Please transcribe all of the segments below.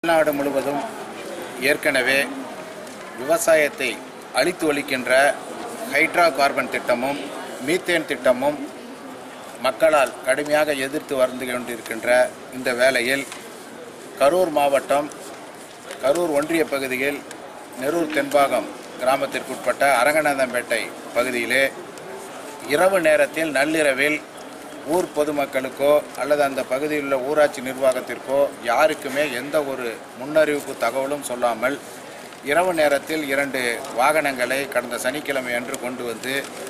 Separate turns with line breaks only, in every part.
தமிழ்நாடு முழுவதும் ஏற்கனவே விவசாயத்தை அழித்து ஒழிக்கின்ற ஹைட்ரா கார்பன் திட்டமும் மீத்தேன் திட்டமும் மக்களால் கடுமையாக எதிர்த்து வந்து கொண்டிருக்கின்ற இந்த வேளையில் கரூர் மாவட்டம் கரூர் ஒன்றிய பகுதியில் நெரூர் தென்பாகம் கிராமத்திற்குட்பட்ட அரங்கநாதம்பேட்டை பகுதியிலே இரவு நேரத்தில் நள்ளிரவில் ஊர் பொதுமக்களுக்கோ அல்லது அந்த பகுதியில் உள்ள ஊராட்சி நிர்வாகத்திற்கோ யாருக்குமே எந்த ஒரு முன்னறிவிப்பு தகவலும் சொல்லாமல் இரவு நேரத்தில் இரண்டு வாகனங்களை கடந்த சனிக்கிழமை அன்று கொண்டு வந்து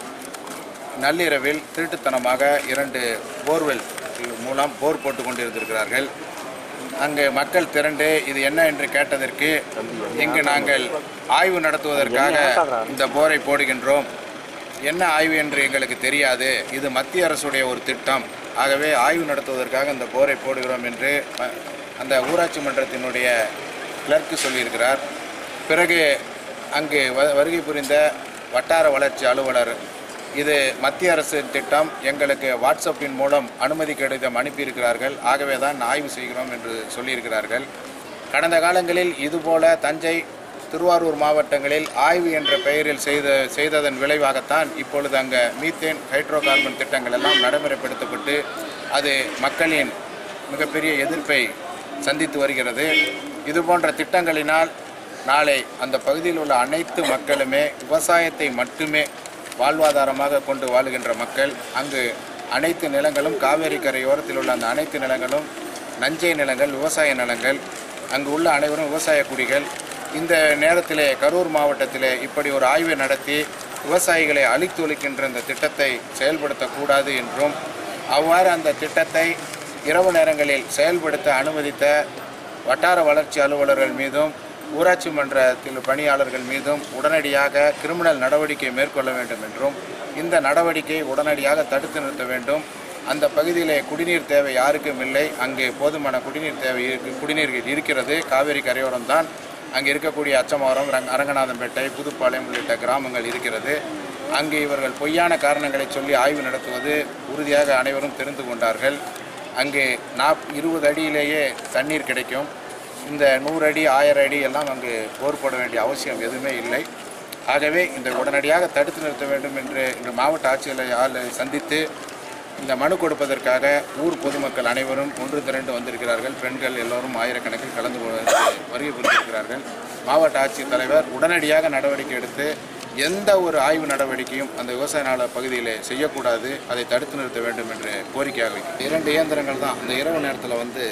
நள்ளிரவில் திருட்டுத்தனமாக இரண்டு போர்வெல் மூலம் போர் போட்டு கொண்டிருந்திருக்கிறார்கள் அங்கு மக்கள் திரண்டு இது என்ன என்று கேட்டதற்கு இங்கு நாங்கள் ஆய்வு நடத்துவதற்காக இந்த போரை போடுகின்றோம் என்ன ஆய்வு என்று எங்களுக்கு தெரியாது இது மத்திய அரசுடைய ஒரு திட்டம் ஆகவே ஆய்வு நடத்துவதற்காக இந்த போரை போடுகிறோம் என்று ம- அந்த ஊராட்சி மன்றத்தினுடைய கிளர்க்கு சொல்லியிருக்கிறார் பிறகு அங்கு வ- வருகை புரிந்த வட்டார வளர்ச்சி அலுவலர் இது மத்திய அரசு திட்டம் எங்களுக்கு வாட்ஸ்அப்பின் மூலம் அனுமதி கடிதம் அனுப்பியிருக்கிறார்கள் ஆகவே தான் ஆய்வு செய்கிறோம் என்று சொல்லியிருக்கிறார்கள் கடந்த காலங்களில் இதுபோல தஞ்சை திருவாரூர் மாவட்டங்களில் ஆய்வு என்ற பெயரில் செய்த செய்ததன் விளைவாகத்தான் இப்பொழுது அங்கே மீத்தேன் ஹைட்ரோ கார்பன் திட்டங்கள் எல்லாம் நடைமுறைப்படுத்தப்பட்டு அது மக்களின் மிகப்பெரிய எதிர்ப்பை சந்தித்து வருகிறது இது போன்ற திட்டங்களினால் நாளை அந்த பகுதியில் உள்ள அனைத்து மக்களுமே விவசாயத்தை மட்டுமே வாழ்வாதாரமாக கொண்டு வாழுகின்ற மக்கள் அங்கு அனைத்து நிலங்களும் காவேரி கரையோரத்தில் உள்ள அந்த அனைத்து நிலங்களும் நஞ்சை நிலங்கள் விவசாய நிலங்கள் அங்கு உள்ள அனைவரும் விவசாய குடிகள் இந்த நேரத்திலே கரூர் மாவட்டத்திலே இப்படி ஒரு ஆய்வை நடத்தி விவசாயிகளை அழித்தொழிக்கின்ற இந்த திட்டத்தை செயல்படுத்தக்கூடாது என்றும் அவ்வாறு அந்த திட்டத்தை இரவு நேரங்களில் செயல்படுத்த அனுமதித்த வட்டார வளர்ச்சி அலுவலர்கள் மீதும் ஊராட்சி மன்றத்தில் பணியாளர்கள் மீதும் உடனடியாக கிரிமினல் நடவடிக்கை மேற்கொள்ள வேண்டும் என்றும் இந்த நடவடிக்கை உடனடியாக தடுத்து நிறுத்த வேண்டும் அந்த பகுதியிலே குடிநீர் தேவை யாருக்கும் இல்லை அங்கே போதுமான குடிநீர் தேவை இருக்கு குடிநீர் இருக்கிறது காவேரி கரையோரம் தான் அங்கே இருக்கக்கூடிய அச்சமரம் ரங் அரங்கநாதம்பேட்டை புதுப்பாளையம் உள்ளிட்ட கிராமங்கள் இருக்கிறது அங்கு இவர்கள் பொய்யான காரணங்களை சொல்லி ஆய்வு நடத்துவது உறுதியாக அனைவரும் தெரிந்து கொண்டார்கள் அங்கு நாப் இருபது அடியிலேயே தண்ணீர் கிடைக்கும் இந்த நூறு அடி ஆயிரம் அடி எல்லாம் அங்கு போர் போட வேண்டிய அவசியம் எதுவுமே இல்லை ஆகவே இந்த உடனடியாக தடுத்து நிறுத்த வேண்டும் என்று இன்று மாவட்ட ஆட்சியரை சந்தித்து இந்த மனு கொடுப்பதற்காக ஊர் பொதுமக்கள் அனைவரும் ஒன்று திரண்டு வந்திருக்கிறார்கள் பெண்கள் எல்லோரும் ஆயிரக்கணக்கில் கலந்து கொண்டு வருகை புரிந்திருக்கிறார்கள் மாவட்ட ஆட்சித் தலைவர் உடனடியாக நடவடிக்கை எடுத்து எந்த ஒரு ஆய்வு நடவடிக்கையும் அந்த விவசாய நாள பகுதியில் செய்யக்கூடாது அதை தடுத்து நிறுத்த வேண்டும் என்று கோரிக்கையாக வைக்கிறோம் இரண்டு இயந்திரங்கள் தான் அந்த இரவு நேரத்தில் வந்து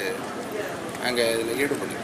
அங்கே இதில் ஈடுபட்டு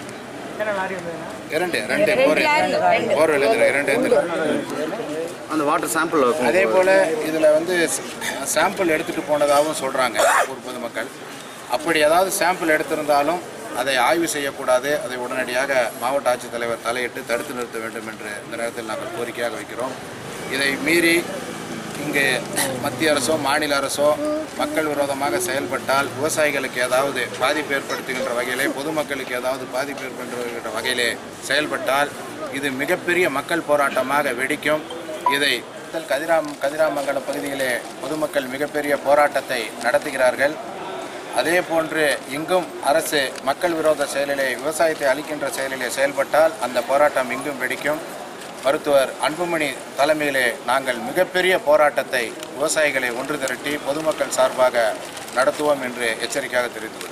இரண்டு ரெண்டு போர் போர் இரண்டு இயந்திரம்
அந்த வாட்டர் சாம்பிள்
அதே போல் இதில் வந்து சாம்பிள் எடுத்துகிட்டு போனதாகவும் சொல்கிறாங்க ஊர் பொதுமக்கள் அப்படி ஏதாவது சாம்பிள் எடுத்திருந்தாலும் அதை ஆய்வு செய்யக்கூடாது அதை உடனடியாக மாவட்ட ஆட்சித்தலைவர் தலையிட்டு தடுத்து நிறுத்த வேண்டும் என்று இந்த நேரத்தில் நாங்கள் கோரிக்கையாக வைக்கிறோம் இதை மீறி இங்கு மத்திய அரசோ மாநில அரசோ மக்கள் விரோதமாக செயல்பட்டால் விவசாயிகளுக்கு ஏதாவது பாதிப்பு ஏற்படுத்துகின்ற வகையிலே பொதுமக்களுக்கு ஏதாவது பாதிப்பு ஏற்படுத்துகின்ற வகையிலே செயல்பட்டால் இது மிகப்பெரிய மக்கள் போராட்டமாக வெடிக்கும் இதை கதிராம் கதிராமங்கலம் பகுதியிலே பொதுமக்கள் மிகப்பெரிய போராட்டத்தை நடத்துகிறார்கள் அதே போன்று இங்கும் அரசு மக்கள் விரோத செயலிலே விவசாயத்தை அளிக்கின்ற செயலிலே செயல்பட்டால் அந்த போராட்டம் இங்கும் வெடிக்கும் மருத்துவர் அன்புமணி தலைமையிலே நாங்கள் மிகப்பெரிய போராட்டத்தை விவசாயிகளை ஒன்று திரட்டி பொதுமக்கள் சார்பாக நடத்துவோம் என்று எச்சரிக்கையாக தெரிவித்துள்ளோம்